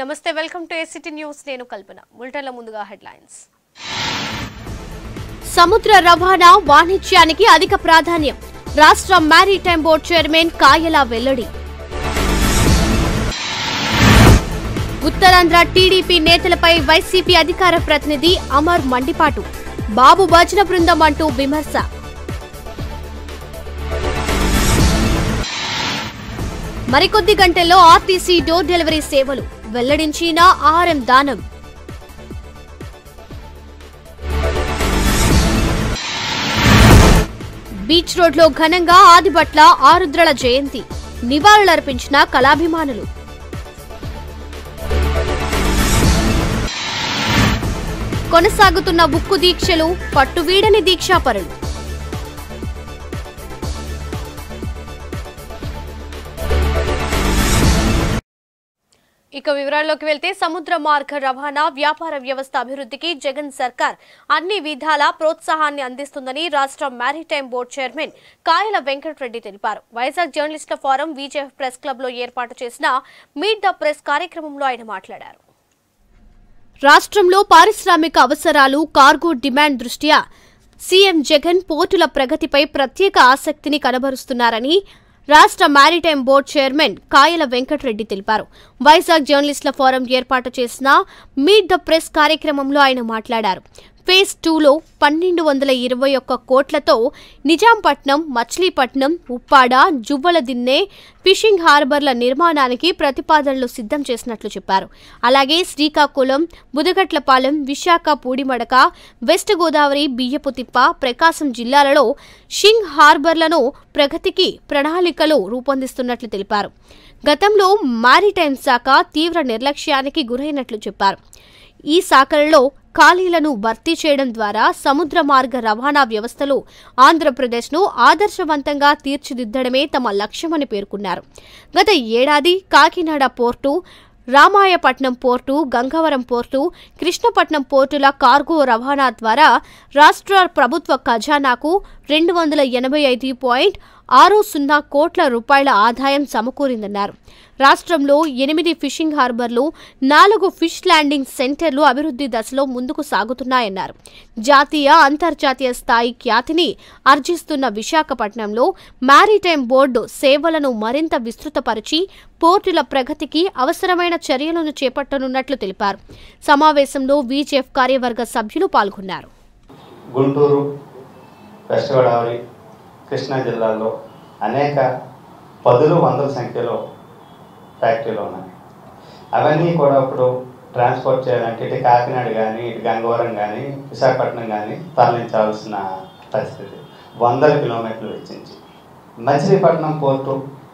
నమస్తే welcome to ACT news నేను కల్పన బులెటిన్ల ముందుగా హెడ్లైన్స్ సముద్ర రవాణా వాణిజ్యానికి అధిక ప్రాధాన్యం రాష్ట్ర మారిటైమ్ బోర్డు చైర్మన్ కాయల వెల్లడి ఉత్తరాంధ్ర టీడీపీ నేతలపై వైసీపీ అధికార ప్రతినిధి అమర్ మండిపాటు బాబు భజన బృందం అంటూ విమర్శ మరికొద్ది గంటల్లో ఆర్టీసీ డోర్ డెలివరీ సేవలు వెల్లడించిన ఆర్ఎం దానం బీచ్ రోడ్లో ఘనంగా ఆదిభట్ల ఆరుద్రల జయంతి నివాళులర్పించిన కళాభిమానులు కొనసాగుతున్న ఉక్కు దీక్షలు పట్టువీడని దీక్షాపరులు ఇక వివరాల్లోకి వెళ్తే సముద్ర మార్గ రవాణా వ్యాపార వ్యవస్థ అభివృద్ధికి జగన్ సర్కార్ అన్ని విధాల ప్రోత్సాహాన్ని అందిస్తుందని రాష్ట్ర మారిటైమ్ బోర్డు చైర్మన్ కాయల వెంకటరెడ్డి తెలిపారు వైజాగ్ జర్నలిస్టుల ఫోరం విజేఎఫ్ ప్రెస్ క్లబ్ లో ఏర్పాటు చేసిన మీట్ ద ప్రెస్ కార్యక్రమంలో ఆయన మాట్లాడారు రాష్ట్రంలో పారిశ్రామిక అవసరాలు కార్గో డిమాండ్ దృష్ట్యా సీఎం జగన్ పోర్టుల ప్రగతిపై ప్రత్యేక ఆసక్తిని కనబరుస్తున్నారని రాష్ట్ర మారిటైమ్ బోర్డు చైర్మన్ కాయల వెంకటరెడ్డి తెలిపారు వైజాగ్ జర్నలిస్టుల ఫోరం ఏర్పాటు చేసిన మీట్ ద ప్రెస్ కార్యక్రమంలో ఆయన మాట్లాడారు ఫేజ్ టూలో పన్నెండు వందల ఇరవై ఒక్క కోట్లతో నిజాంపట్నం మచిలీపట్నం ఉప్పాడ జువ్వలదిన్నె ఫిషింగ్ హార్బర్ల నిర్మాణానికి ప్రతిపాదనలు సిద్ధం చేసినట్లు చెప్పారు అలాగే శ్రీకాకుళం బుదగట్లపాలెం విశాఖ పూడిమడక వెస్ట్ గోదావరి బియ్యపుతిప్ప ప్రకాశం జిల్లాలలో షింగ్ హార్బర్లను ప్రగతికి ప్రణాళికలు రూపొందిస్తున్నట్లు తెలిపారు గతంలో మారిటైమ్ శాఖ తీవ్ర నిర్లక్ష్యానికి గురైనట్లు చెప్పారు ఈ శాఖలలో ఖాళీలను భర్తీ చేయడం ద్వారా సముద్ర మార్గ రవాణా వ్యవస్థలో ఆంధ్రప్రదేశ్ను ఆదర్శవంతంగా తీర్చిదిద్దడమే తమ లక్ష్యమని పేర్కొన్నారు గత ఏడాది Kakinada port Ramayapatnam port Gangavaram port Krishnapatnam పోర్టుల కార్గో రవాణా ద్వారా రాష్ట్ర ప్రభుత్వ ఖజానాకు రెండు వందల ఎనభై ఐదు పాయింట్ ఆరు సున్నా కోట్ల రూపాయల ఆదాయం సమకూరిందన్నారు రాష్ట్రంలో ఎనిమిది ఫిషింగ్ హార్బర్లు నాలుగు ఫిష్ ల్యాండింగ్ సెంటర్లు అభివృద్ధి దశలో ముందుకు సాగుతున్నాయన్నారు జాతీయ అంతర్జాతీయ స్థాయి ఖ్యాతిని ఆర్జిస్తున్న విశాఖపట్నంలో మారిటైమ్ బోర్డు సేవలను మరింత విస్తృతపరిచి పోర్టుల ప్రగతికి అవసరమైన చర్యలను చేపట్టనున్నట్లు తెలిపారు సమావేశంలో విజెఫ్ కార్యవర్గ సభ్యులు పాల్గొన్నారు గుంటూరు వెస్ట్ గోదావరి కృష్ణా జిల్లాల్లో అనేక పదులు వందల సంఖ్యలో ఫ్యాక్టరీలు ఉన్నాయి అవన్నీ కూడా ఇప్పుడు ట్రాన్స్పోర్ట్ చేయాలంటే ఇటు కాకినాడ కానీ ఇటు గంగవరం కానీ విశాఖపట్నం కానీ తరలించాల్సిన పరిస్థితి వందల కిలోమీటర్లు వెచ్చించి మచిలీపట్నం పోర్టు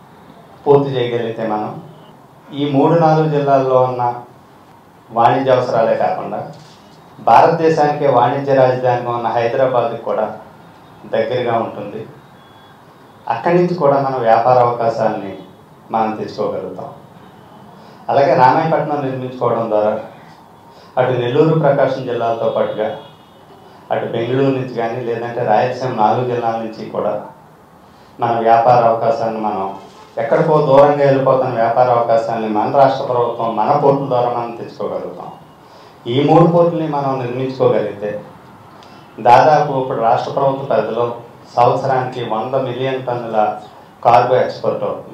పూర్తి చేయగలిగితే మనం ఈ మూడు నాలుగు జిల్లాల్లో ఉన్న వాణిజ్య అవసరాలే కాకుండా భారతదేశానికి వాణిజ్య రాజధానిగా ఉన్న హైదరాబాద్కి కూడా దగ్గరగా ఉంటుంది అక్కడి నుంచి కూడా మనం వ్యాపార అవకాశాలని మనం తెచ్చుకోగలుగుతాం అలాగే రామాయపట్నం నిర్మించుకోవడం ద్వారా అటు నెల్లూరు ప్రకాశం జిల్లాలతో పాటుగా అటు బెంగళూరు నుంచి కానీ లేదంటే రాయలసీమ నాలుగు జిల్లాల నుంచి కూడా మన వ్యాపార అవకాశాలను మనం ఎక్కడికో దూరంగా వెళ్ళిపోతున్న వ్యాపార అవకాశాలని మన రాష్ట్ర ప్రభుత్వం మన పోర్టుల ద్వారా మనం తెచ్చుకోగలుగుతాం ఈ మూడు పోర్టుల్ని మనం నిర్మించుకోగలిగితే దాదాపు ఇప్పుడు రాష్ట్ర ప్రభుత్వ పరిధిలో సంవత్సరానికి వంద మిలియన్ టన్నుల కార్గో ఎక్స్పోర్ట్ అవుతుంది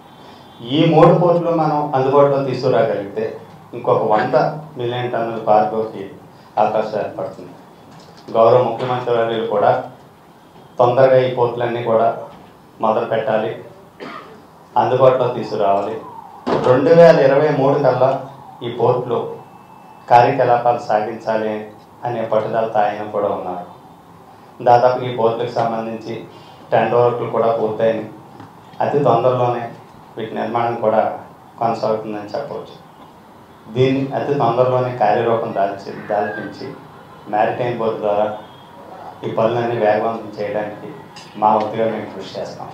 ఈ మూడు పోర్టులు మనం అందుబాటులో తీసుకురాగలిగితే ఇంకొక వంద మిలియన్ టన్నుల కార్గోకి అవకాశం ఏర్పడుతుంది గౌరవ ముఖ్యమంత్రి వర్యులు కూడా తొందరగా ఈ పోర్టులన్నీ కూడా మొదలు పెట్టాలి అందుబాటులో తీసుకురావాలి రెండు వేల ఇరవై మూడు కల్లా ఈ పోర్టులో కార్యకలాపాలు సాగించాలి అనే పట్టుదలతో ఆయన కూడా ఉన్నారు దాదాపు ఈ పోర్టులకు సంబంధించి టెండర్ వర్క్లు కూడా పూర్తయినాయి అతి తొందరలోనే వీటి నిర్మాణం కూడా కొనసాగుతుందని చెప్పవచ్చు దీన్ని అతి తొందరలోనే కార్యరూపం దాల్చి దాల్పించి మ్యారిటైమ్ బోర్డు ద్వారా ఈ పనులన్నీ వేగవంతం చేయడానికి మా వంతుగా మేము కృషి చేస్తాం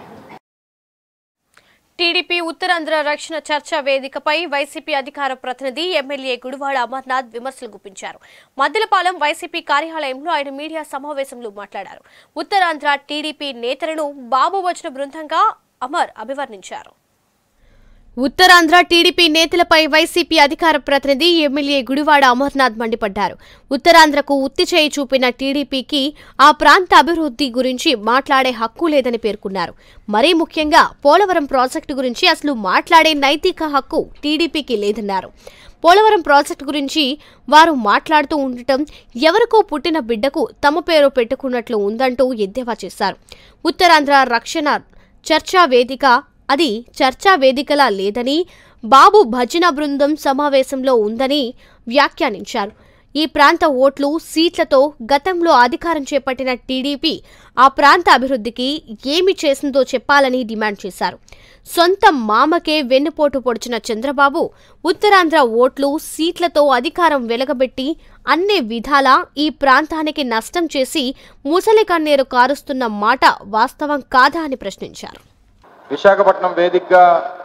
టీడీపీ ఉత్తరాంధ్ర రక్షణ చర్చా వేదికపై వైసీపీ అధికార ప్రతినిధి ఎమ్మెల్యే గుడివాడ అమర్నాథ్ విమర్శలు గుప్పించారు మద్దెలపాలెం వైసీపీ కార్యాలయంలో ఆయన మీడియా సమావేశంలో మాట్లాడారు ఉత్తరాంధ్ర టీడీపీ నేతలను బాబు వచ్చిన బృందంగా అమర్ అభివర్ణించారు ఉత్తరాంధ్ర టీడీపీ నేతలపై వైసీపీ అధికార ప్రతినిధి ఎమ్మెల్యే గుడివాడ అమర్నాథ్ మండిపడ్డారు ఉత్తరాంధ్రకు ఉత్తి చేయి చూపిన టీడీపీకి ఆ ప్రాంత అభివృద్ధి గురించి మాట్లాడే హక్కు లేదని పేర్కొన్నారు మరీ ముఖ్యంగా పోలవరం ప్రాజెక్టు గురించి అసలు మాట్లాడే నైతిక హక్కు టీడీపీకి లేదన్నారు పోలవరం ప్రాజెక్టు గురించి వారు మాట్లాడుతూ ఉండటం ఎవరికో పుట్టిన బిడ్డకు తమ పేరు పెట్టుకున్నట్లు ఉందంటూ ఎద్దేవా చేశారు ఉత్తరాంధ్ర రక్షణ చర్చా వేదిక అది చర్చా వేదికలా లేదని బాబు భజన బృందం సమావేశంలో ఉందని వ్యాఖ్యానించారు ఈ ప్రాంత ఓట్లు సీట్లతో గతంలో అధికారం చేపట్టిన టీడీపీ ఆ ప్రాంత అభివృద్ధికి ఏమి చేసిందో చెప్పాలని డిమాండ్ చేశారు సొంత మామకే వెన్నుపోటు పొడిచిన చంద్రబాబు ఉత్తరాంధ్ర ఓట్లు సీట్లతో అధికారం వెలగబెట్టి అన్ని విధాలా ఈ ప్రాంతానికి నష్టం చేసి ముసలి కన్నీరు కారుస్తున్న మాట వాస్తవం కాదా అని ప్రశ్నించారు విశాఖపట్నం వేదికగా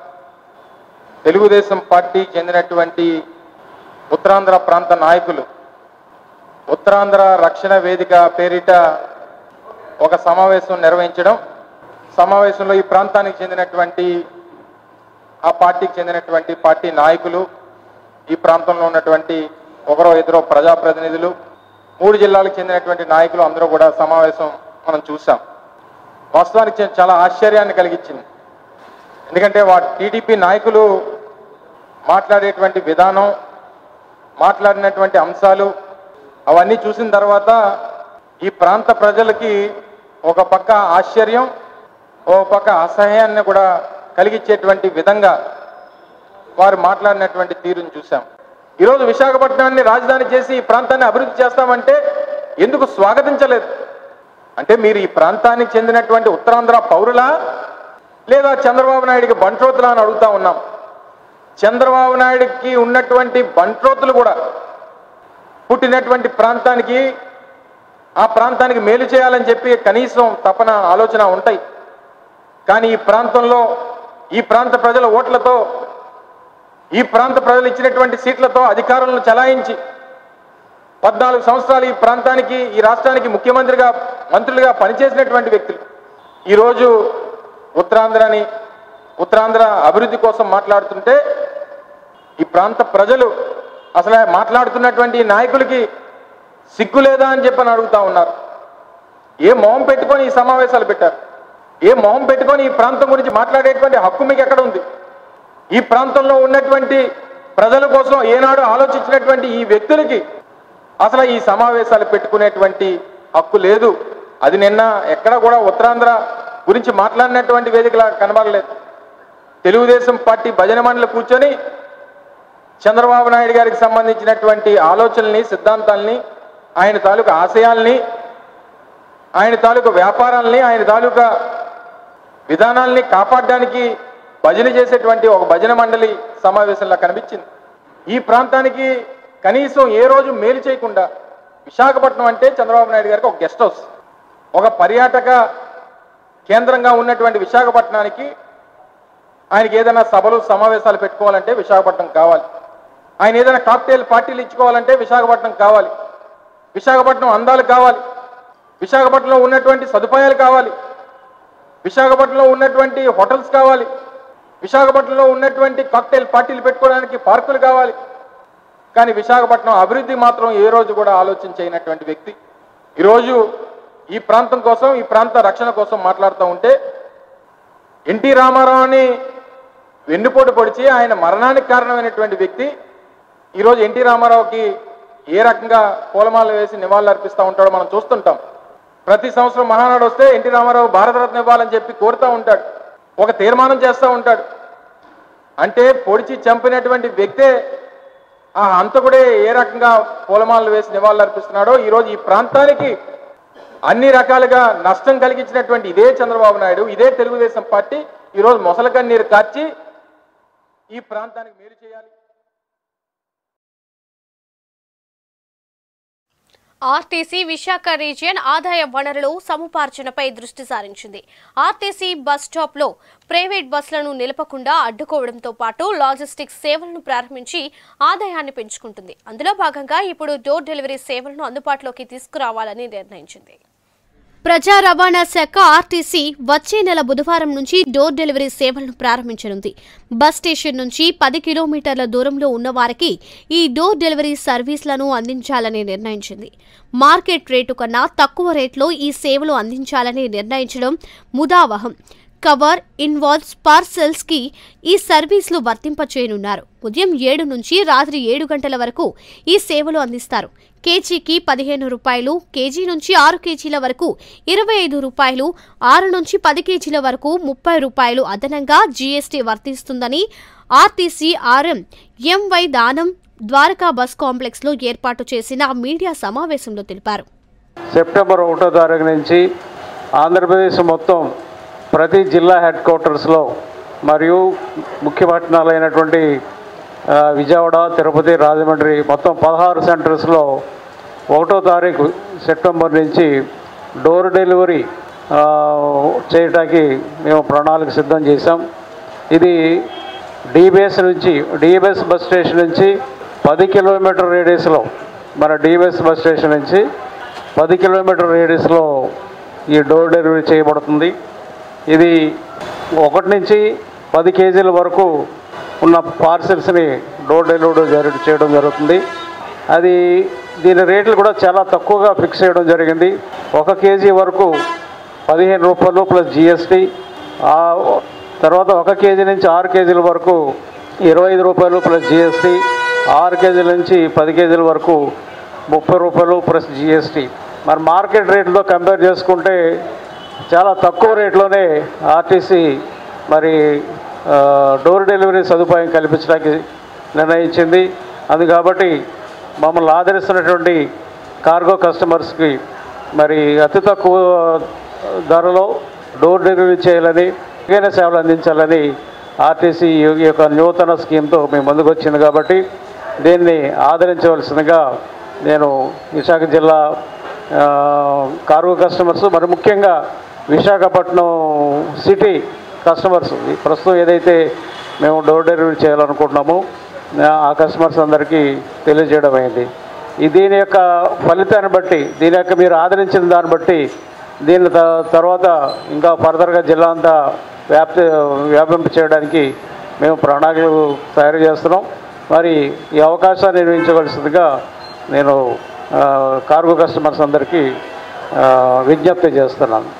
తెలుగుదేశం పార్టీ చెందినటువంటి ఉత్తరాంధ్ర ప్రాంత నాయకులు ఉత్తరాంధ్ర రక్షణ వేదిక పేరిట ఒక సమావేశం నిర్వహించడం సమావేశంలో ఈ ప్రాంతానికి చెందినటువంటి ఆ పార్టీకి చెందినటువంటి పార్టీ నాయకులు ఈ ప్రాంతంలో ఉన్నటువంటి ఒకరో ఇద్దరు ప్రజాప్రతినిధులు మూడు జిల్లాలకు చెందినటువంటి నాయకులు అందరూ కూడా సమావేశం మనం చూసాం వాస్తవానికి చా- చాలా ఆశ్చర్యాన్ని కలిగించింది ఎందుకంటే వా టీడీపీ నాయకులు మాట్లాడేటువంటి విధానం మాట్లాడినటువంటి అంశాలు అవన్నీ చూసిన తర్వాత ఈ ప్రాంత ప్రజలకి ఒక పక్క ఆశ్చర్యం ఒక పక్క అసహ్యాన్ని కూడా కలిగించేటువంటి విధంగా వారు మాట్లాడినటువంటి తీరుని చూసాం ఈరోజు విశాఖపట్నాన్ని రాజధాని చేసి ఈ ప్రాంతాన్ని అభివృద్ధి చేస్తామంటే ఎందుకు స్వాగతించలేదు అంటే మీరు ఈ ప్రాంతానికి చెందినటువంటి ఉత్తరాంధ్ర పౌరులా లేదా చంద్రబాబు నాయుడికి బంట్రోతులా అని అడుగుతా ఉన్నాం చంద్రబాబు నాయుడికి ఉన్నటువంటి బంట్రోతులు కూడా పుట్టినటువంటి ప్రాంతానికి ఆ ప్రాంతానికి మేలు చేయాలని చెప్పి కనీసం తపన ఆలోచన ఉంటాయి కానీ ఈ ప్రాంతంలో ఈ ప్రాంత ప్రజల ఓట్లతో ఈ ప్రాంత ప్రజలు ఇచ్చినటువంటి సీట్లతో అధికారులను చలాయించి పద్నాలుగు సంవత్సరాలు ఈ ప్రాంతానికి ఈ రాష్ట్రానికి ముఖ్యమంత్రిగా మంత్రులుగా పనిచేసినటువంటి వ్యక్తులు ఈరోజు ఉత్తరాంధ్రని ఉత్తరాంధ్ర అభివృద్ధి కోసం మాట్లాడుతుంటే ఈ ప్రాంత ప్రజలు అసలు ఆ మాట్లాడుతున్నటువంటి ఈ నాయకులకి సిగ్గు లేదా అని చెప్పని అడుగుతా ఉన్నారు ఏ మొహం పెట్టుకొని ఈ సమావేశాలు పెట్టారు ఏ మొహం పెట్టుకొని ఈ ప్రాంతం గురించి మాట్లాడేటువంటి హక్కు మీకు ఎక్కడ ఉంది ఈ ప్రాంతంలో ఉన్నటువంటి ప్రజల కోసం ఏనాడు ఆలోచించినటువంటి ఈ వ్యక్తులకి అసలు ఈ సమావేశాలు పెట్టుకునేటువంటి హక్కు లేదు అది నిన్న ఎక్కడ కూడా ఉత్తరాంధ్ర గురించి మాట్లాడినటువంటి వేదికలా కనబడలేదు తెలుగుదేశం పార్టీ భజన మండలి కూర్చొని చంద్రబాబు నాయుడు గారికి సంబంధించినటువంటి ఆలోచనల్ని సిద్ధాంతాల్ని ఆయన తాలూకా ఆశయాల్ని ఆయన తాలూకా వ్యాపారాల్ని ఆయన తాలూకా విధానాల్ని కాపాడడానికి భజన చేసేటువంటి ఒక భజన మండలి సమావేశంలో కనిపించింది ఈ ప్రాంతానికి కనీసం ఏ రోజు మేలు చేయకుండా విశాఖపట్నం అంటే చంద్రబాబు నాయుడు గారికి ఒక గెస్ట్ హౌస్ ఒక పర్యాటక కేంద్రంగా ఉన్నటువంటి విశాఖపట్నానికి ఆయనకి ఏదైనా సభలు సమావేశాలు పెట్టుకోవాలంటే విశాఖపట్నం కావాలి ఆయన ఏదైనా కాక్టైల్ పార్టీలు ఇచ్చుకోవాలంటే విశాఖపట్నం కావాలి విశాఖపట్నం అందాలు కావాలి విశాఖపట్నంలో ఉన్నటువంటి సదుపాయాలు కావాలి విశాఖపట్నంలో ఉన్నటువంటి హోటల్స్ కావాలి విశాఖపట్నంలో ఉన్నటువంటి కాక్టైల్ పార్టీలు పెట్టుకోవడానికి పార్కులు కావాలి కానీ విశాఖపట్నం అభివృద్ధి మాత్రం ఏ రోజు కూడా ఆలోచన చేయనటువంటి వ్యక్తి ఈరోజు ఈ ప్రాంతం కోసం ఈ ప్రాంత రక్షణ కోసం మాట్లాడుతూ ఉంటే ఎన్టీ రామారావుని వెన్నుపోటు పొడిచి ఆయన మరణానికి కారణమైనటువంటి వ్యక్తి ఈరోజు ఎన్టీ రామారావుకి ఏ రకంగా పూలమాల వేసి నివాళులు అర్పిస్తూ ఉంటాడో మనం చూస్తుంటాం ప్రతి సంవత్సరం మహానాడు వస్తే ఎన్టీ రామారావు భారతరత్న ఇవ్వాలని చెప్పి కోరుతూ ఉంటాడు ఒక తీర్మానం చేస్తూ ఉంటాడు అంటే పొడిచి చంపినటువంటి వ్యక్తే ఆ హంతకుడే ఏ రకంగా పూలమాలలు వేసి నివాళులు అర్పిస్తున్నాడో ఈరోజు ఈ ప్రాంతానికి అన్ని రకాలుగా నష్టం కలిగించినటువంటి ఇదే చంద్రబాబు నాయుడు ఇదే తెలుగుదేశం పార్టీ ఈరోజు మొసల కన్నీరు కార్చి ఈ ప్రాంతానికి మేలు చేయాలి ఆర్టీసీ విశాఖ రీజియన్ ఆదాయ వనరులు సముపార్జనపై దృష్టి సారించింది ఆర్టీసీ బస్ స్టాప్ లో ప్రైవేట్ బస్సులను నిలపకుండా అడ్డుకోవడంతో పాటు లాజిస్టిక్స్ సేవలను ప్రారంభించి ఆదాయాన్ని పెంచుకుంటుంది అందులో భాగంగా ఇప్పుడు డోర్ డెలివరీ సేవలను అందుబాటులోకి తీసుకురావాలని నిర్ణయించింది ప్రజా రవాణా శాఖ ఆర్టీసీ వచ్చే నెల బుధవారం నుంచి డోర్ డెలివరీ సేవలను ప్రారంభించనుంది బస్ స్టేషన్ నుంచి పది కిలోమీటర్ల దూరంలో ఉన్న వారికి ఈ డోర్ డెలివరీ సర్వీసులను అందించాలని నిర్ణయించింది మార్కెట్ రేటు కన్నా తక్కువ రేట్లో ఈ సేవలు అందించాలని నిర్ణయించడం ముదావహం కవర్ ఇన్వాల్వ్స్ పార్సెల్స్ కి ఈ సర్వీసులు వర్తింపచేయనున్నారు ఉదయం ఏడు నుంచి రాత్రి ఏడు గంటల వరకు ఈ సేవలు అందిస్తారు కేజీకి పదిహేను రూపాయలు కేజీ నుంచి ఆరు కేజీల వరకు ఇరవై ఐదు రూపాయలు ఆరు నుంచి పది కేజీల వరకు ముప్పై రూపాయలు అదనంగా జీఎస్టీ వర్తిస్తుందని ఆర్టీసీ ఆర్ఎం ఎంవై దానం ద్వారకా బస్ కాంప్లెక్స్లో ఏర్పాటు చేసిన మీడియా సమావేశంలో తెలిపారు సెప్టెంబర్ ఒకటో తారీఖు నుంచి ఆంధ్రప్రదేశ్ మొత్తం ప్రతి జిల్లా హెడ్ క్వార్టర్స్లో మరియు ముఖ్య పట్టణాలైనటువంటి ఆ, విజయవాడ తిరుపతి రాజమండ్రి మొత్తం పదహారు సెంటర్స్లో ఒకటో తారీఖు సెప్టెంబర్ నుంచి డోర్ డెలివరీ ఆ, చేయటానికి మేము ప్రణాళిక సిద్ధం చేశాం ఇది డీబీఎస్ నుంచి డీబీఎస్ బస్ స్టేషన్ నుంచి పది కిలోమీటర్ రేడియస్లో మన డీబీఎస్ బస్ స్టేషన్ నుంచి పది కిలోమీటర్ రేడియస్లో ఈ డోర్ డెలివరీ చేయబడుతుంది ఇది ఒకటి నుంచి పది కేజీల వరకు ఉన్న పార్సిల్స్ని డోర్ డెలివరీ జరి చేయడం జరుగుతుంది అది దీని రేట్లు కూడా చాలా తక్కువగా ఫిక్స్ చేయడం జరిగింది ఒక కేజీ వరకు పదిహేను రూపాయలు ప్లస్ జిఎస్టీ తర్వాత ఒక కేజీ నుంచి ఆరు కేజీల వరకు ఇరవై ఐదు రూపాయలు ప్లస్ జిఎస్టీ ఆరు కేజీల నుంచి పది కేజీల వరకు ముప్పై రూపాయలు ప్లస్ జిఎస్టీ మరి మార్కెట్ రేట్తో కంపేర్ చేసుకుంటే చాలా తక్కువ రేట్లోనే ఆర్టీసీ మరి ఆ, డోర్ డెలివరీ సదుపాయం కల్పించడానికి నిర్ణయించింది అది కాబట్టి మమ్మల్ని ఆదరిస్తున్నటువంటి కార్గో కస్టమర్స్కి మరి అతి తక్కువ ధరలో డోర్ డెలివరీ చేయాలని మెరుగైన సేవలు అందించాలని ఆర్టీసీ ఈ యొక్క నూతన స్కీమ్తో మేము ముందుకు వచ్చింది కాబట్టి దీన్ని ఆదరించవలసిందిగా నేను విశాఖ జిల్లా ఆ, కార్గో కస్టమర్స్ మరి ముఖ్యంగా విశాఖపట్నం సిటీ కస్టమర్స్ ఈ ప్రస్తుతం ఏదైతే మేము డోర్ డెలివరీ చేయాలనుకుంటున్నామో ఆ, ఆ కస్టమర్స్ అందరికీ తెలియజేయడం అయింది ఈ దీని యొక్క ఫలితాన్ని బట్టి దీని యొక్క మీరు ఆదరించిన దాన్ని బట్టి దీని త- తర్వాత ఇంకా ఫర్దర్గా జిల్లా అంతా వ్యాప్తి వ్యాపింప చేయడానికి మేము ప్రణాళికలు తయారు చేస్తున్నాం మరి ఈ అవకాశాన్ని నిర్వహించవలసిందిగా నేను ఆ, కార్గో కస్టమర్స్ అందరికీ ఆ, విజ్ఞప్తి చేస్తున్నాను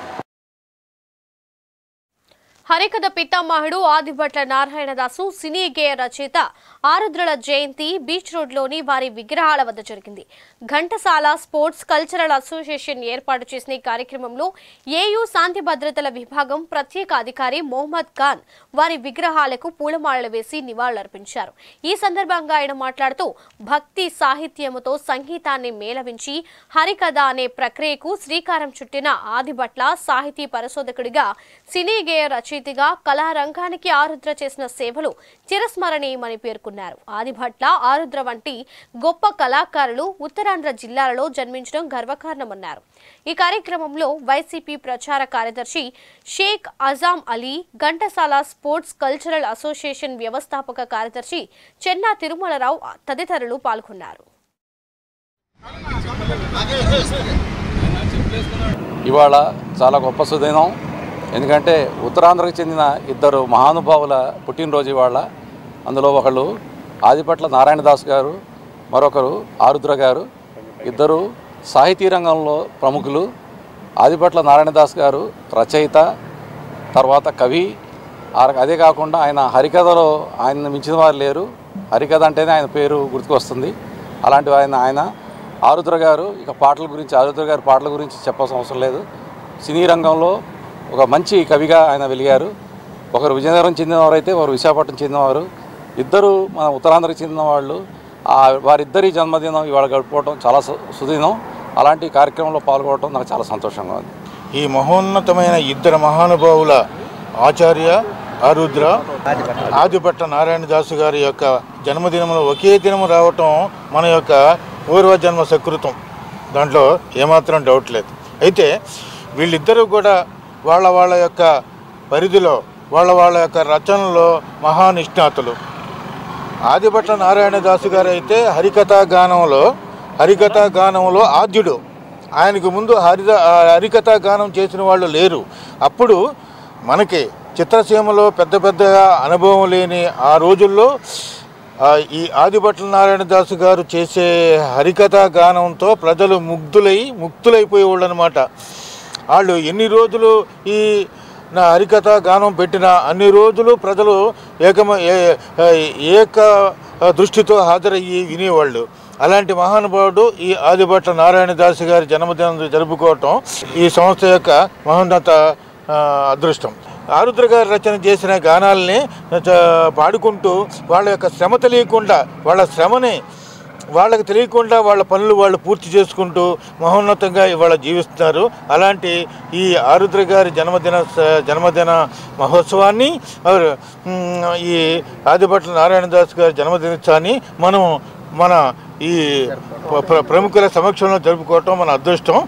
హరికథ పితామహుడు ఆదిభట్ల నారాయణదాసు సినీ గేయ రచయిత ఆరుద్రల జయంతి బీచ్ రోడ్లోని వారి విగ్రహాల వద్ద జరిగింది ఘంటసాల స్పోర్ట్స్ కల్చరల్ అసోసియేషన్ ఏర్పాటు చేసిన ఈ కార్యక్రమంలో ఏయూ శాంతి భద్రతల విభాగం ప్రత్యేక అధికారి మొహమ్మద్ ఖాన్ వారి విగ్రహాలకు పూలమాలలు వేసి నివాళులర్పించారు ఈ సందర్భంగా ఆయన మాట్లాడుతూ భక్తి సాహిత్యముతో సంగీతాన్ని మేళవించి హరికథ అనే ప్రక్రియకు శ్రీకారం చుట్టిన ఆదిభట్ల సాహితీ పరిశోధకుడిగా సినీ గేయ రచయితగా కళారంగానికి ఆరుద్ర చేసిన సేవలు చిరస్మరణీయమని పేర్కొన్నారు ఆదిభట్ల ఆరుద్ర వంటి గొప్ప కళాకారులు ఉత్తరాంధ్ర జిల్లాలలో జన్మించడం గర్వకారణమన్నారు ఈ కార్యక్రమంలో వైసీపీ ప్రచార కార్యదర్శి Shaik Azam Ali Ghantasala sports cultural association వ్యవస్థాపక కార్యదర్శి చెన్నా తిరుమలరావు తదితరులు పాల్గొన్నారు ఇవాళ చాలా గొప్ప సుదినం ఎందుకంటే ఉత్తరాంధ్రకు చెందిన ఇద్దరు మహానుభావుల పుట్టినరోజు ఇవాళ అందులో ఒకళ్ళు ఆదిపట్ల నారాయణదాస్ గారు మరొకరు ఆరుద్ర గారు ఇద్దరు సాహితీ రంగంలో ప్రముఖులు ఆదిపట్ల నారాయణదాస్ గారు రచయిత తర్వాత కవి ఆ- అదే కాకుండా ఆయన హరికథలో ఆయన మించిన వారు లేరు హరికథ అంటేనే ఆయన పేరు గుర్తుకొస్తుంది అలాంటి ఆయన ఆయన ఆరుద్ర గారు ఇక పాటల గురించి ఆరుద్ర గారి పాటల గురించి చెప్పాల్సిన అవసరం లేదు సినీ రంగంలో ఒక మంచి కవిగా ఆయన వెలిగారు ఒకరు విజయనగరం చెందినవారు అయితే ఒకరు విశాఖపట్నం చెందినవారు ఇద్దరు మన ఉత్తరాంధ్రకు చెందిన వాళ్ళు ఆ వారిద్దరి జన్మదినం ఇవాళ గడుపుకోవడం చాలా సు- సుదినం అలాంటి కార్యక్రమంలో పాల్గొనడం నాకు చాలా సంతోషంగా ఉంది ఈ మహోన్నతమైన ఇద్దరు మహానుభావుల ఆచార్య ఆరుద్ర ఆదిపట్ట నారాయణ దాసు గారి యొక్క జన్మదినంలో ఒకే దినం రావటం మన యొక్క పూర్వజన్మ సకృతం దాంట్లో ఏమాత్రం డౌట్ లేదు అయితే వీళ్ళిద్దరూ కూడా వాళ్ళ వాళ్ళ యొక్క పరిధిలో వాళ్ళ వాళ్ళ యొక్క రచనలో మహానిష్ణాతులు ఆదిభట్ల నారాయణ దాసు గారు అయితే హరికథా గానంలో హరికథా గానంలో ఆద్యుడు ఆయనకు ముందు హరి హరికథా గానం చేసిన వాళ్ళు లేరు అప్పుడు మనకి చిత్రసీమలో పెద్ద పెద్దగా అనుభవం లేని ఆ రోజుల్లో ఆ, ఈ ఆదిభట్ల నారాయణ దాసు గారు చేసే హరికథా గానంతో ప్రజలు ముగ్ధులై ముక్తులైపోయేవాళ్ళు అనమాట వాళ్ళు ఎన్ని రోజులు ఈ నా హరికథ గానం పెట్టిన అన్ని రోజులు ప్రజలు ఏకమ ఏ- ఏక దృష్టితో హాజరయ్యి వినేవాళ్ళు అలాంటి మహానుభావుడు ఈ ఆదిభట్ల నారాయణ దాసి గారి జన్మదినం జరుపుకోవటం ఈ సంస్థ యొక్క మహోన్నత ఆ, అదృష్టం ఆరుద్ర గారు రచన చేసిన గానాల్ని చ- పాడుకుంటూ వాళ్ళ యొక్క శ్రమ తెలియకుండా వాళ్ళ శ్రమని వాళ్ళకి తెలియకుండా వాళ్ళ పనులు వాళ్ళు పూర్తి చేసుకుంటూ మహోన్నతంగా ఇవాళ జీవిస్తున్నారు అలాంటి ఈ ఆరుద్ర గారి జన్మదిన స- జన్మదిన మహోత్సవాన్ని ఆరు, మ్, ఈ ఆదిభట్ల నారాయణదాస్ గారి జన్మదినోత్సవాన్ని మనం మన ఈ ప్ర- ప్ర- ప్రముఖుల సమక్షంలో జరుపుకోవటం మన అదృష్టం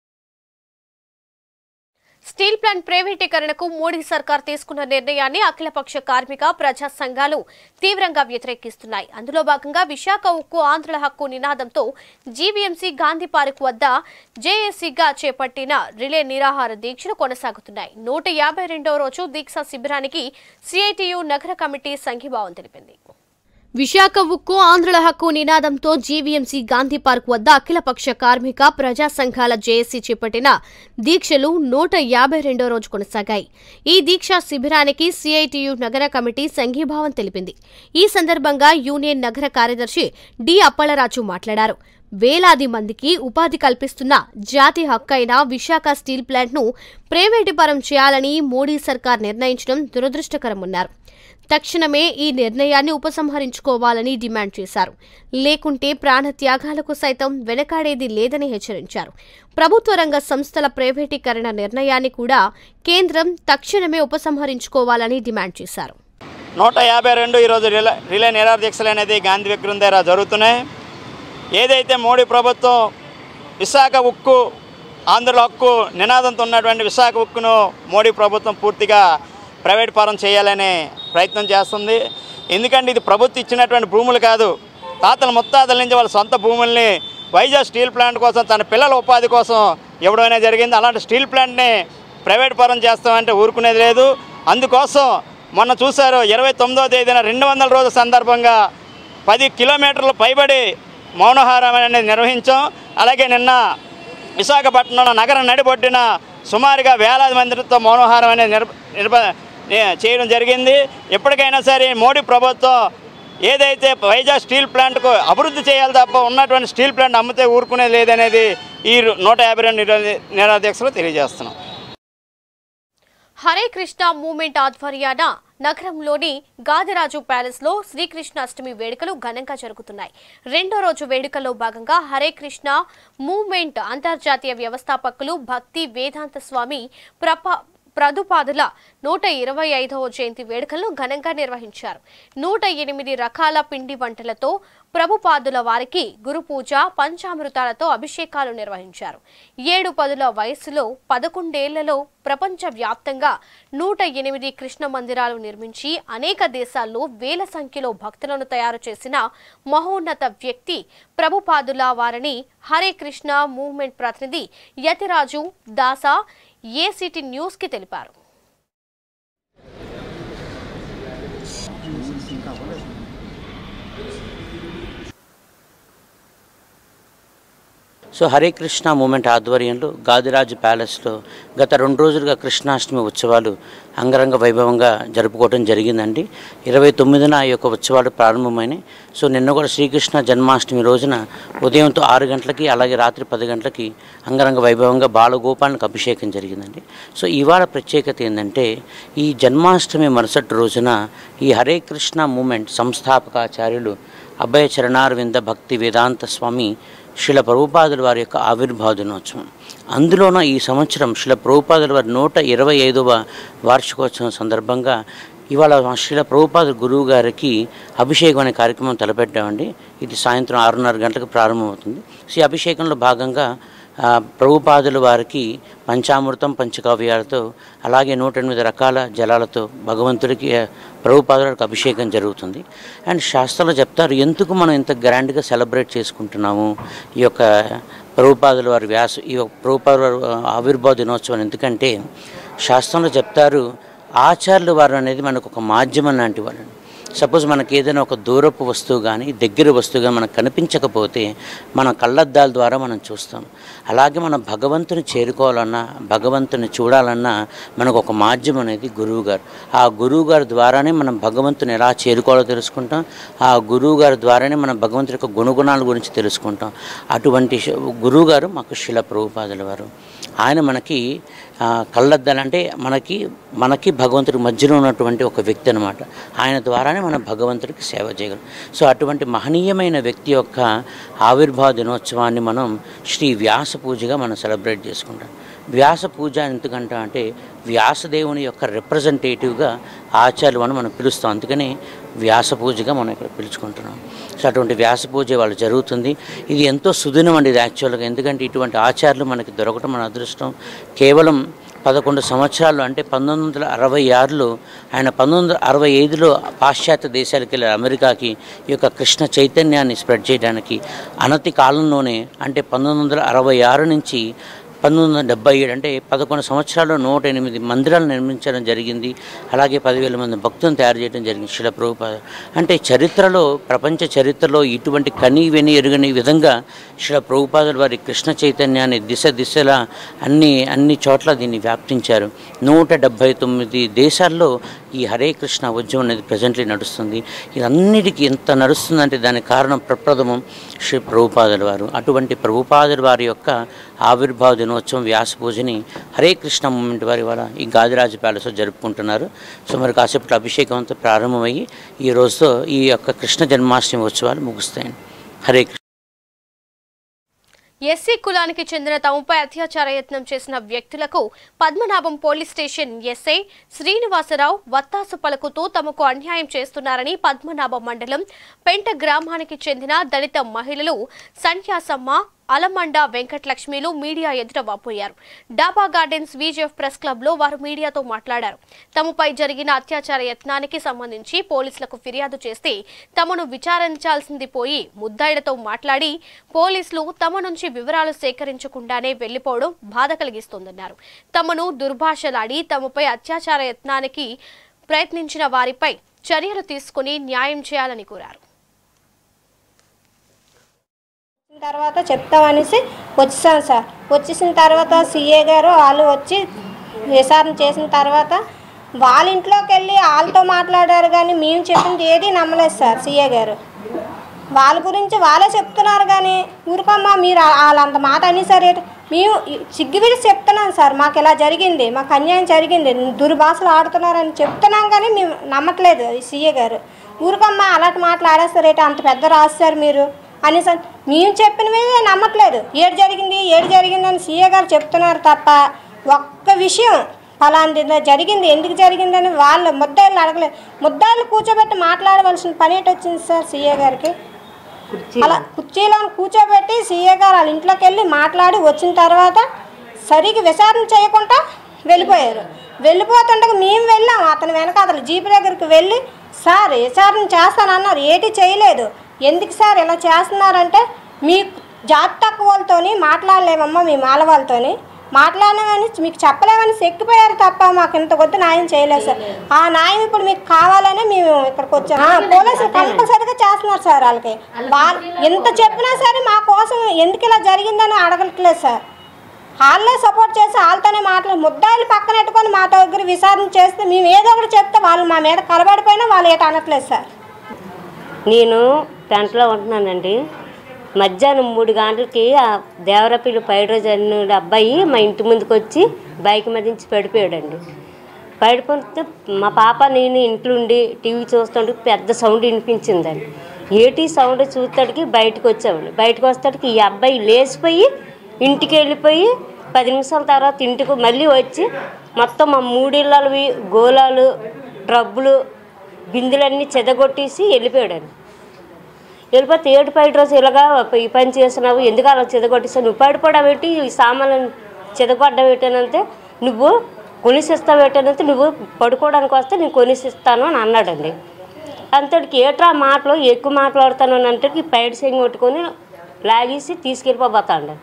స్టీల్ ప్లాంట్ ప్రైవేటీకరణకు మోడీ సర్కార్ తీసుకున్న నిర్ణయాన్ని అఖిలపక్ష కార్మిక ప్రజా సంఘాలు తీవ్రంగా వ్యతిరేకిస్తున్నాయి అందులో భాగంగా విశాఖ ఉక్కు ఆంధ్రుల హక్కు నినాదంతో జీవీఎంసీ గాంధీ పార్క్ వద్ద జేఏసీగా చేపట్టిన రిలే నిరాహార దీక్షలు కొనసాగుతున్నాయి నూట యాభై రెండవ రోజు దీక్షా శిబిరానికి సిఐటియు నగర కమిటీ సంఘీభావం తెలిపింది విశాఖ ఉక్కు ఆంధ్రుల హక్కు నినాదంతో జీవీఎంసీ గాంధీ పార్క్ వద్ద అఖిలపక్ష కార్మిక ప్రజా సంఘాల జేఏసీ చేపట్టిన దీక్షలు నూట యాభై రెండో రోజు కొనసాగాయి ఈ దీక్షా శిబిరానికి సిఐటియు నగర కమిటీ సంఘీభావం తెలిపింది ఈ సందర్భంగా యూనియన్ నగర కార్యదర్శి డి అప్పలరాజు మాట్లాడారు వేలాది మందికి ఉపాధి కల్పిస్తున్న జాతి హక్కైన విశాఖ స్టీల్ ప్లాంట్ను ప్రైవేటీపరం చేయాలని మోడీ సర్కార్ నిర్ణయించడం దురదృష్టకరమన్నారు తక్షణమే ఈ నిర్ణయాన్ని ఉపసంహరించుకోవాలని డిమాండ్ చేశారు లేకుంటే ప్రాణత్యాగాలకు సైతం వెనకాడేది లేదని హెచ్చరించారు ప్రభుత్వ రంగ సంస్థల ప్రైవేటీకరణ నిర్ణయాన్ని కూడా కేంద్రం తక్షణమే ఉపసంహరించుకోవాలని డిమాండ్ చేశారు నూట యాభై రెండు ఈరోజు రిలే రిలే నిరాహార దీక్షలు అనేది గాంధీ విగ్రహం దగ్గర జరుగుతున్నాయి ఏదైతే మోడీ ప్రభుత్వం విశాఖ ఉక్కు ఆంధ్రుల హక్కు నినాదంతో ఉన్నటువంటి విశాఖ ఉక్కును మోడీ ప్రభుత్వం పూర్తిగా ప్రైవేట్ పరం చేయాలనే ప్రయత్నం చేస్తుంది ఎందుకంటే ఇది ప్రభుత్వం ఇచ్చినటువంటి భూములు కాదు తాతల ముత్తాతల నుంచి వాళ్ళ సొంత భూముల్ని వైజాగ్ స్టీల్ ప్లాంట్ కోసం తన పిల్లల ఉపాధి కోసం ఇవ్వడమే జరిగింది అలాంటి స్టీల్ ప్లాంట్ని ప్రైవేట్ పరం చేస్తామంటే ఊరుకునేది లేదు అందుకోసం మొన్న చూశారు ఇరవై తొమ్మిదో తేదీన రెండు వందల రోజుల సందర్భంగా పది కిలోమీటర్లు పైబడి మౌనహారం అనేది నిర్వహించాం అలాగే నిన్న విశాఖపట్నంలో నగరం నడిబొడ్డిన సుమారుగా వేలాది మందితో మౌనహారం అనేది నిర్భ నిర్భ నే- చేయడం జరిగింది ఎప్పటికైనా సరే మోడీ ప్రభుత్వం ఏదైతే వైజాగ్ స్టీల్ ప్లాంట్కు అభివృద్ధి చేయాలి తప్ప ఉన్నటువంటి స్టీల్ ప్లాంట్ అమ్మితే ఊరుకునేది లేదనేది ఈ నూట యాభై రెండు నిరాధ్యక్షులు తెలియజేస్తున్నాం హరే కృష్ణ మూవ్మెంట్ ఆధ్వర్యాన నగరంలోని గాదిరాజు ప్యాలెస్ లో శ్రీకృష్ణాష్టమి వేడుకలు ఘనంగా జరుగుతున్నాయి రెండో రోజు వేడుకల్లో భాగంగా హరే కృష్ణ మూవ్మెంట్ అంతర్జాతీయ వ్యవస్థాపకులు భక్తి వేదాంత స్వామి ప్రప ప్రదుపాదుల నూట ఇరవై ఐదవ జయంతి వేడుకలను ఘనంగా నిర్వహించారు నూట ఎనిమిది రకాల పిండి వంటలతో ప్రభుపాదుల వారికి గురు పూజ పంచామృతాలతో అభిషేకాలు నిర్వహించారు ఏడు పదుల వయసులో పదకొండేళ్లలో ప్రపంచ వ్యాప్తంగా నూట ఎనిమిది కృష్ణ మందిరాలు నిర్మించి అనేక దేశాల్లో వేల సంఖ్యలో భక్తులను తయారు చేసిన మహోన్నత వ్యక్తి ప్రభుపాదుల వారిని హరే కృష్ణ మూవ్మెంట్ ప్రతినిధి యతిరాజు దాసా ఏసిటీ న్యూస్ కి తెలిపారు సో హరే కృష్ణ మూమెంట్ ఆధ్వర్యంలో గాదిరాజు ప్యాలెస్లో గత రెండు రోజులుగా కృష్ణాష్టమి ఉత్సవాలు అంగరంగ వైభవంగా జరుపుకోవడం జరిగిందండి ఇరవై తొమ్మిదిన ఈ యొక్క ఉత్సవాలు ప్రారంభమైనాయి సో నిన్న కూడా శ్రీకృష్ణ జన్మాష్టమి రోజున ఉదయంతో ఆరు గంటలకి అలాగే రాత్రి పది గంటలకి అంగరంగ వైభవంగా బాలగోపాలకు అభిషేకం జరిగిందండి సో ఇవాళ ప్రత్యేకత ఏంటంటే ఈ జన్మాష్టమి మరుసటి రోజున ఈ హరే కృష్ణ మూమెంట్ సంస్థాపకాచార్యులు అభయ చరణారవింద భక్తి వేదాంత స్వామి శిల ప్రభుపాదుల వారి యొక్క ఆవిర్భావ దినోత్సవం అందులోన ఈ సంవత్సరం శిల ప్రభుపాదుల వారి నూట ఇరవై ఐదవ వార్షికోత్సవం సందర్భంగా ఇవాళ మా శిల ప్రభుపాద గురువు గారికి అభిషేకం అనే కార్యక్రమం తలపెట్టామండి ఇది సాయంత్రం ఆరున్నర గంటలకు ప్రారంభమవుతుంది సో ఈ అభిషేకంలో భాగంగా ఆ, ప్రభుపాదుల వారికి పంచామృతం పంచకావ్యాలతో అలాగే నూట ఎనిమిది రకాల జలాలతో భగవంతుడికి ఆ, ప్రభుపాదులకు అభిషేకం జరుగుతుంది అండ్ శాస్త్రాలు చెప్తారు ఎందుకు మనం ఇంత గ్రాండ్గా సెలబ్రేట్ చేసుకుంటున్నాము ఈ యొక్క ప్రభుపాదుల వారి వ్యాస ఈ ప్రభుపాదుల వారి ఆవిర్భావ దినోత్సవం ఎందుకంటే శాస్త్రంలో చెప్తారు ఆచార్యులు వారు అనేది మనకు ఒక మాధ్యమం లాంటి వాళ్ళని సపోజ్ మనకి ఏదైనా ఒక దూరపు వస్తువు కానీ దగ్గర వస్తువు కానీ మనకు కనిపించకపోతే మన కళ్ళద్దాల ద్వారా మనం చూస్తాం అలాగే మనం భగవంతుని చేరుకోవాలన్నా భగవంతుని చూడాలన్నా మనకు ఒక మాధ్యమం అనేది గురువు గారు ఆ గురువు గారి ద్వారానే మనం భగవంతుని ఎలా చేరుకోవాలో తెలుసుకుంటాం ఆ గురువు గారి ద్వారానే మనం భగవంతుడి యొక్క గుణగుణాల గురించి తెలుసుకుంటాం అటువంటి శ- గురువు గారు మాకు శిల ప్రభుపాదుల వారు ఆయన మనకి ఆ, కళ్ళద్దాలంటే మనకి మనకి భగవంతుడి మధ్యలో ఉన్నటువంటి ఒక వ్యక్తి అనమాట ఆయన ద్వారానే మనం భగవంతుడికి సేవ చేయగలం సో అటువంటి మహనీయమైన వ్యక్తి యొక్క ఆవిర్భావ దినోత్సవాన్ని మనం శ్రీ వ్యాస పూజగా మనం సెలబ్రేట్ చేసుకుంటాం వ్యాస పూజ ఎందుకంటా అంటే వ్యాసదేవుని యొక్క రిప్రజెంటేటివ్గా ఆచార్యులు అని మనం పిలుస్తాం అందుకని వ్యాస పూజగా మనం ఇక్కడ పిలుచుకుంటున్నాం సో అటువంటి వ్యాస పూజ వాళ్ళు జరుగుతుంది ఇది ఎంతో సుదినం అండి ఇది యాక్చువల్గా ఎందుకంటే ఇటువంటి ఆచార్యులు మనకి దొరకటం మన అదృష్టం కేవలం పదకొండు సంవత్సరాలు అంటే పంతొమ్మిది వందల అరవై ఆరులో ఆయన పంతొమ్మిది వందల అరవై ఐదులో పాశ్చాత్య దేశాలకు వెళ్ళారు అమెరికాకి ఈ యొక్క కృష్ణ చైతన్యాన్ని స్ప్రెడ్ చేయడానికి అనతి కాలంలోనే అంటే పంతొమ్మిది వందల అరవై ఆరు నుంచి పంతొమ్మిది వందల డెబ్బై ఏడు అంటే పదకొండు సంవత్సరాల్లో నూట ఎనిమిది మందిరాలు నిర్మించడం జరిగింది అలాగే పదివేల మంది భక్తులను తయారు చేయడం జరిగింది శిల ప్రభుపాద అంటే చరిత్రలో ప్రపంచ చరిత్రలో ఇటువంటి కని విని ఎరుగని విధంగా శిల ప్రభుపాదుల వారి కృష్ణ చైతన్యాన్ని దిశ దిశలా అన్ని అన్ని చోట్ల దీన్ని వ్యాప్తించారు నూట డెబ్భై తొమ్మిది దేశాల్లో ఈ హరే కృష్ణ ఉద్యమం అనేది ప్రజెంట్లీ నడుస్తుంది ఇదన్నిటికీ ఎంత నడుస్తుందంటే దానికి కారణం ప్రప్రథమం శ్రీ ప్రభుపాదుల వారు అటువంటి ప్రభుపాదుల వారి యొక్క ఆవిర్భావ దినోత్సవం వ్యాస పూజని హరే కృష్ణ మూమెంట్ వారి వాళ్ళ ఈ గాదిరాజు ప్యాలెస్లో జరుపుకుంటున్నారు సో మరి కాసేపట్లో అభిషేకంతో ప్రారంభమయ్యి ఈ రోజుతో ఈ యొక్క కృష్ణ జన్మాష్టమి ఉత్సవాలు ముగుస్తాయండి హరే కృష్ణ ఎస్సీ కులానికి చెందిన తమపై అత్యాచార యత్నం చేసిన వ్యక్తులకు Padmanabham police station SI Srinivasa Rao వత్తాసు పలుకుతూ తమకు అన్యాయం చేస్తున్నారని పద్మనాభం మండలం పెంట గ్రామానికి చెందిన దళిత మహిళలు సన్యాసమ్మ అలమండ వెంకటలక్ష్మిలు మీడియా ఎదుట వాపోయారు డాబా గార్డెన్స్ విజెఫ్ ప్రెస్ క్లబ్ లో వారు మీడియాతో మాట్లాడారు తమపై జరిగిన అత్యాచార యత్నానికి సంబంధించి పోలీసులకు ఫిర్యాదు చేస్తే తమను విచారించాల్సింది పోయి ముద్దాయిలతో మాట్లాడి పోలీసులు తమ నుంచి వివరాలు సేకరించకుండానే వెళ్లిపోవడం బాధ కలిగిస్తోందన్నారు తమను దుర్భాషలాడి తమపై అత్యాచార యత్నానికి ప్రయత్నించిన వారిపై చర్యలు తీసుకుని న్యాయం చేయాలని కోరారు తర్వాత చెప్తామనేసి వచ్చేసాం సార్ వచ్చేసిన తర్వాత సీఏ గారు వాళ్ళు వచ్చి విచారణ చేసిన తర్వాత వాళ్ళ ఇంట్లోకి వెళ్ళి వాళ్ళతో మాట్లాడారు కానీ మేము చెప్పింది ఏది నమ్మలేదు సార్ సీఏ గారు వాళ్ళ గురించి వాళ్ళే చెప్తున్నారు కానీ ఊరుకోమ్మా మీరు ఆ- వాళ్ళంత మాట అనేసారు ఏంటి మేము సిగ్గువిడి చెప్తున్నాం సార్ మాకు ఇలా జరిగింది మాకు అన్యాయం జరిగింది దుర్భాషలు ఆడుతున్నారని చెప్తున్నాం కానీ మేము నమ్మట్లేదు ఈ సీఏ గారు ఊరుకమ్మా అలాంటి మాటలు ఆడేస్తారేట అంత పెద్ద రాస్తారు మీరు అనేసి అన్- మేము చెప్పిన మీద నమ్మట్లేదు ఏడు జరిగింది ఏడు జరిగింది అని సీఏ గారు చెప్తున్నారు తప్ప ఒక్క విషయం ఫలాంది ఇలా జరిగింది ఎందుకు జరిగిందని వాళ్ళు ముద్దాయిలు అడగలేదు ముద్దాయిలు కూర్చోబెట్టి మాట్లాడవలసిన పని ఏంటి వచ్చింది సార్ సీఏ గారికి అలా కుర్చీలో కూర్చోబెట్టి సీఏ గారు వాళ్ళ ఇంట్లోకి వెళ్ళి మాట్లాడి వచ్చిన తర్వాత సరిగ్గా విచారణ చేయకుండా వెళ్ళిపోయారు వెళ్ళిపోతుండగా మేము వెళ్ళాం అతని వెనక అతను జీపు దగ్గరికి వెళ్ళి సార్ విచారణ చేస్తానన్నారు ఏటి చేయలేదు ఎందుకు సార్ ఇలా చేస్తున్నారంటే మీ జాతి తక్కువ వాళ్ళతోని మాట్లాడలేమమ్మా మీ మాల వాళ్ళతోని మాట్లాడలేమని మీకు చెప్పలేమని ఎక్కిపోయారు తప్ప మాకు ఇంత కొద్ది న్యాయం చేయలేదు సార్ ఆ న్యాయం ఇప్పుడు మీకు కావాలనే మేము ఇక్కడికి వచ్చాం ఆ, పోలీసులు కంపల్సరీగా చేస్తున్నారు సార్ వాళ్ళకి వాళ్ళు ఎంత చెప్పినా సరే మా కోసం ఎందుకు ఇలా జరిగిందని అడగట్లేదు సార్ వాళ్ళే సపోర్ట్ చేసి వాళ్ళతోనే మాట్లాడి ముద్దాయిలు పక్కన పెట్టుకొని మా దగ్గర విచారణ చేస్తే మేము ఏదో ఒకటి చెప్తే వాళ్ళు మా మీద కలబడిపోయినా వాళ్ళు ఏట అనట్లేదు సార్ నేను పెంటలో ఉంటున్నానండి మధ్యాహ్నం మూడు గంటలకి ఆ దేవరపల్లి పైడ్రోజ్ అనే అబ్బాయి మా ఇంటి ముందుకు వచ్చి బైక్ మీద నుంచి పడిపోయాడండి పడిపోతే మా పాప నేను ఇంట్లో ఉండి టీవీ చూస్తుంటే పెద్ద సౌండ్ వినిపించిందండి ఏటి సౌండ్ చూస్తాడికి బయటకు వచ్చామండి బయటకు వస్తాడికి ఈ అబ్బాయి లేచిపోయి ఇంటికి వెళ్ళిపోయి పది నిమిషాల తర్వాత ఇంటికి మళ్ళీ వచ్చి మొత్తం మా మూడిళ్ళవి గోళాలు ట్రబ్బులు బిందులన్నీ చెదగొట్టేసి వెళ్ళిపోయాడండి వెళ్ళిపోతే ఏడు పైన రోజు ఇలాగా ఈ పని చేస్తున్నావు ఎందుకు అలా చెదగొట్టేసావు నువ్వు పడిపోవడం ఏంటి ఈ సామాన్లను చెదగొట్టడం ఏంటనంటే నువ్వు కొనిసిస్తావు ఏంటనంటే నువ్వు పడుకోవడానికి వస్తే నేను కొనిసిస్తాను అని అన్నాడండి అంతటికి ఏట్రా మాటలు ఎక్కువ మాట్లాడుతాను అని అంటే పైడి సెంగి కొట్టుకొని లాగేసి తీసుకెళ్ళిపోతాడు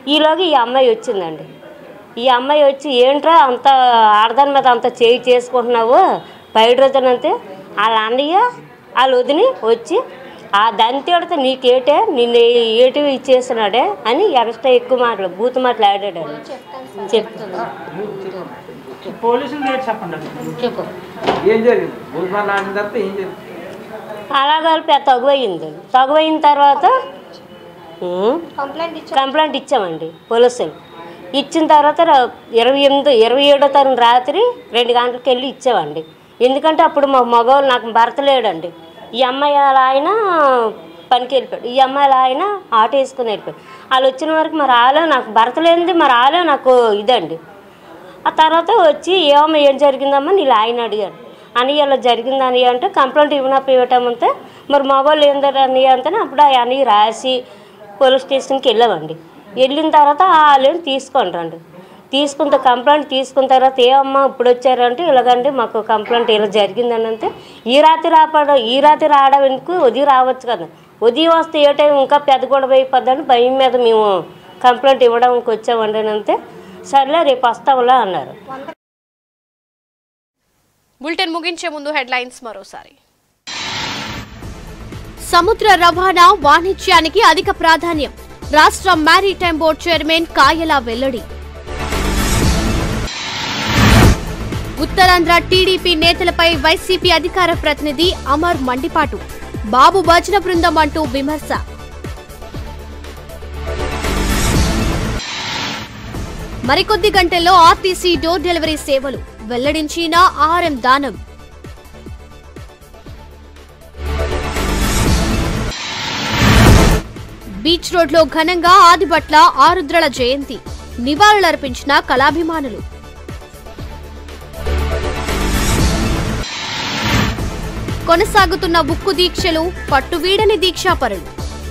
ఈలోగా ఈ అమ్మాయి వచ్చిందండి ఈ అమ్మాయి వచ్చి ఏంట్రా అంత ఆడదాని మీద అంత చేయి చేసుకుంటున్నావు పైడి రోజున అంతే వాళ్ళ అన్నయ్య వాళ్ళ వదిని వచ్చి ఆ దంతేడితే నీకేటే నిన్ను ఏటి ఇచ్చేస్తున్నాడే అని ఎక్స్ట్రా ఎక్కువ మాటలు బూతు మాటలు ఆడాడండి చెప్తాను పోలీసులు రేట్ చెప్పండి చెప్పు ఏం జరిగింది భూస్వాళ్ళు ఆడిన తర్వాత ఏం జరిగింది అలాగే పెద్ద తగువయింది తగువైన తర్వాత ఉం, కంప్లైంట్ ఇచ్చామండి పోలీసులు ఇచ్చిన తర్వాత ర- ఇరవై ఎనిమిది ఇరవై ఏడో తారీఖు రాత్రి రెండు గంటలకు వెళ్ళి ఇచ్చామండి ఎందుకంటే అప్పుడు మా మగవాళ్ళు నాకు భర్త లేడండి ఈ అమ్మాయి వాళ్ళ ఆయన పనికి వెళ్ళిపోయాడు ఈ అమ్మాయి వాళ్ళ ఆయన ఆటో వేసుకుని వెళ్ళిపోయాడు వాళ్ళు వచ్చిన వరకు మరి ఆలో నాకు భర్త లేనిది మరి ఆలో నాకు ఇదండి ఆ తర్వాత వచ్చి ఏమమ్మా ఏం జరిగిందమ్మా నీళ్ళు ఆయన అడిగాడు అని ఇలా జరిగింది అని అంటే కంప్లైంట్ ఇవ్వనప్ప ఇవ్వటమంటే మరి మగవాళ్ళు ఏందని అని అంటే అప్పుడు అని రాసి పోలీస్ స్టేషన్కి వెళ్ళామండి వెళ్ళిన తర్వాత వాళ్ళు తీసుకొని రండి తీసుకున్న కంప్లైంట్ తీసుకున్న తర్వాత ఏమమ్మా ఇప్పుడు వచ్చారంటే ఇలాగండి మాకు కంప్లైంట్ ఇలా జరిగిందని అంటే ఈ రాత్రి రాపడం ఈ రాత్రి రావడం ఎందుకు ఉదయం రావచ్చు కదా ఉదయం వస్తే ఏ టైం ఇంకా పెద్ద గొడవ అయిపోద్దని భయం మీద మేము కంప్లైంట్ ఇవ్వడానికి వచ్చామండి అని అంటే సర్లే రేపు వస్తాంలా అన్నారు బులెటిన్ ముగించే ముందు హెడ్లైన్స్ మరోసారి సముద్ర రవాణా వాణిజ్యానికి అధిక ప్రాధాన్యం రాష్ట్ర మారిటైమ్ బోర్డు చైర్మన్ కాయల వెల్లడి ఉత్తరాంధ్ర టీడీపీ నేతలపై వైసీపీ అధికార ప్రతినిధి అమర్ మండిపాటు బాబు భజన బృందం అంటూ విమర్శ మరికొద్ది గంటల్లో ఆర్టీసీ డోర్ డెలివరీ సేవలు వెల్లడించిన ఆర్ఎం దానం బీచ్ రోడ్లో ఘనంగా ఆదిభట్ల ఆరుద్రల జయంతి నివాళులర్పించిన కళాభిమానులు కొనసాగుతున్న ఉక్కు దీక్షలు పట్టువీడని దీక్షాపరులు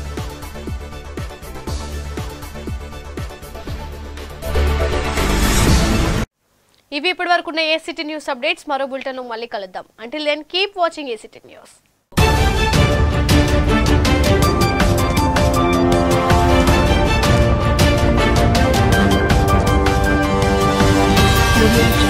ఇవి ఇప్పటి వరకు ఉన్న ఏసీటీ న్యూస్ అప్డేట్స్ మరో బులెటిన్ మళ్ళీ కలుద్దాం until then keep watching ACT news Thank you.